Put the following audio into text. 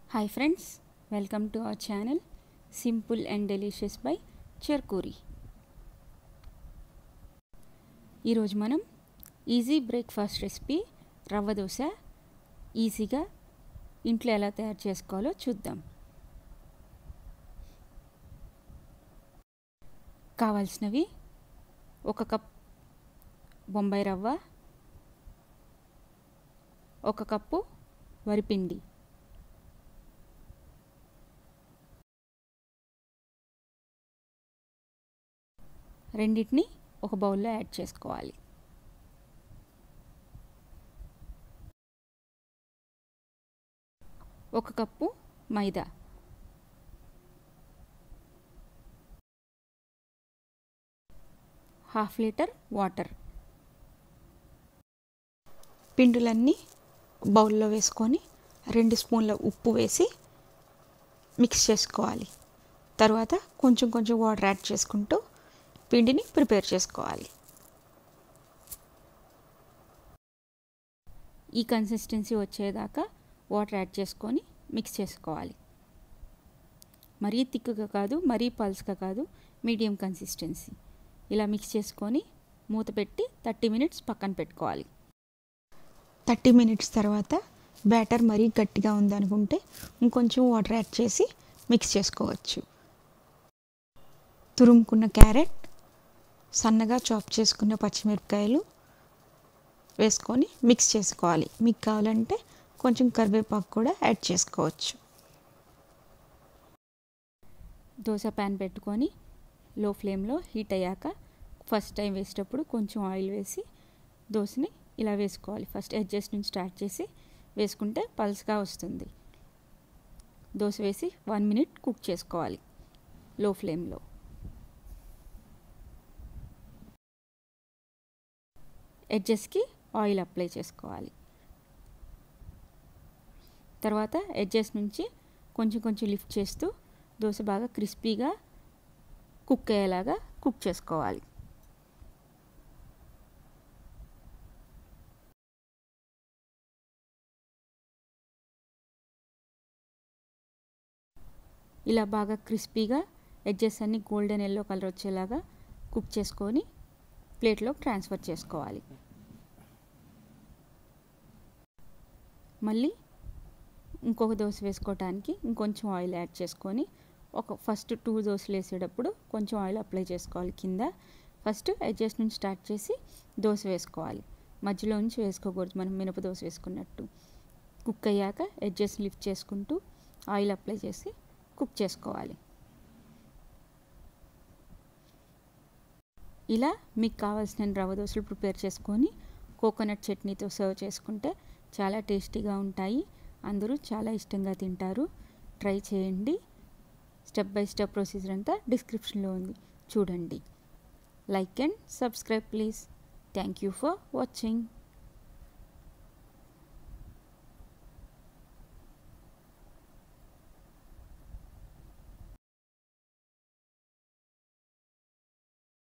hi friends welcome to our channel simple and delicious by Cherkuri ఈరోజు మనం easy breakfast recipe రవ్వ దోశ ఈజీగా ఇంట్లో ఎలా తయారు చేసుకోవాలో చూద్దాం కావాల్సినవి ఒక కప్ బొంబాయి రవ్వ ఒక కప్పు వరిపిండి రెండింటిని ఒక బౌల్లో యాడ్ చేసుకోవాలి ఒక కప్పు మైదా హాఫ్ లీటర్ వాటర్ పిండులన్నీ బౌల్లో వేసుకొని రెండు స్పూన్ల ఉప్పు వేసి మిక్స్ చేసుకోవాలి తర్వాత కొంచెం కొంచెం వాటర్ యాడ్ చేసుకుంటూ పిండిని ప్రిపేర్ చేసుకోవాలి ఈ కన్సిస్టెన్సీ వచ్చేదాకా వాటర్ యాడ్ చేసుకొని మిక్స్ చేసుకోవాలి మరీ థిక్గా కాదు మరీ పల్స్గా కాదు మీడియం కన్సిస్టెన్సీ ఇలా మిక్స్ చేసుకొని మూత పెట్టి థర్టీ మినిట్స్ పక్కన పెట్టుకోవాలి థర్టీ మినిట్స్ తర్వాత బ్యాటర్ మరీ గట్టిగా ఉందనుకుంటే ఇంకొంచెం వాటర్ యాడ్ చేసి మిక్స్ చేసుకోవచ్చు తురుముకున్న క్యారెట్ సన్నగా చాప్ చేసుకున్న పచ్చిమిరపకాయలు వేసుకొని మిక్స్ చేసుకోవాలి మీకు కావాలంటే కొంచెం కరివేపాకు కూడా యాడ్ చేసుకోవచ్చు దోశ ప్యాన్ పెట్టుకొని లో ఫ్లేమ్లో హీట్ అయ్యాక ఫస్ట్ టైం వేసేటప్పుడు కొంచెం ఆయిల్ వేసి దోశని ఇలా వేసుకోవాలి ఫస్ట్ ఎడ్జెస్ నుంచి స్టార్ట్ చేసి వేసుకుంటే పల్స్గా వస్తుంది దోశ వేసి వన్ మినిట్ కుక్ చేసుకోవాలి లో ఫ్లేమ్లో ఎడ్జెస్కి ఆయిల్ అప్లై చేసుకోవాలి తర్వాత ఎడ్జెస్ నుంచి కొంచెం కొంచెం లిఫ్ట్ చేస్తూ దోశ బాగా క్రిస్పీగా కుక్ అయ్యేలాగా కుక్ చేసుకోవాలి ఇలా బాగా క్రిస్పీగా ఎడ్జెస్ అన్ని గోల్డెన్ ఎల్లో కలర్ వచ్చేలాగా కుక్ చేసుకొని ప్లేట్లో ట్రాన్స్ఫర్ చేసుకోవాలి మళ్ళీ ఇంకొక దోశ వేసుకోవటానికి ఇంకొంచెం ఆయిల్ యాడ్ చేసుకొని ఒక ఫస్ట్ టూ దోశలు వేసేటప్పుడు కొంచెం ఆయిల్ అప్లై చేసుకోవాలి కింద ఫస్ట్ ఎడ్జెస్ నుంచి స్టార్ట్ చేసి దోశ వేసుకోవాలి మధ్యలో నుంచి వేసుకోకూడదు మనం మినప దోశ వేసుకున్నట్టు కుక్ అయ్యాక ఎడ్జెస్ లిఫ్ట్ చేసుకుంటూ ఆయిల్ అప్లై చేసి కుక్ చేసుకోవాలి ఇలా మీకు కావాల్సిన రవ్వ దోశలు ప్రిపేర్ చేసుకొని కోకోనట్ చట్నీతో సర్వ్ చేసుకుంటే చాలా టేస్టీగా ఉంటాయి అందరూ చాలా ఇష్టంగా తింటారు ట్రై చేయండి స్టెప్ బై స్టెప్ ప్రొసీజర్ అంతా డిస్క్రిప్షన్లో ఉంది చూడండి like and subscribe please thank you for watching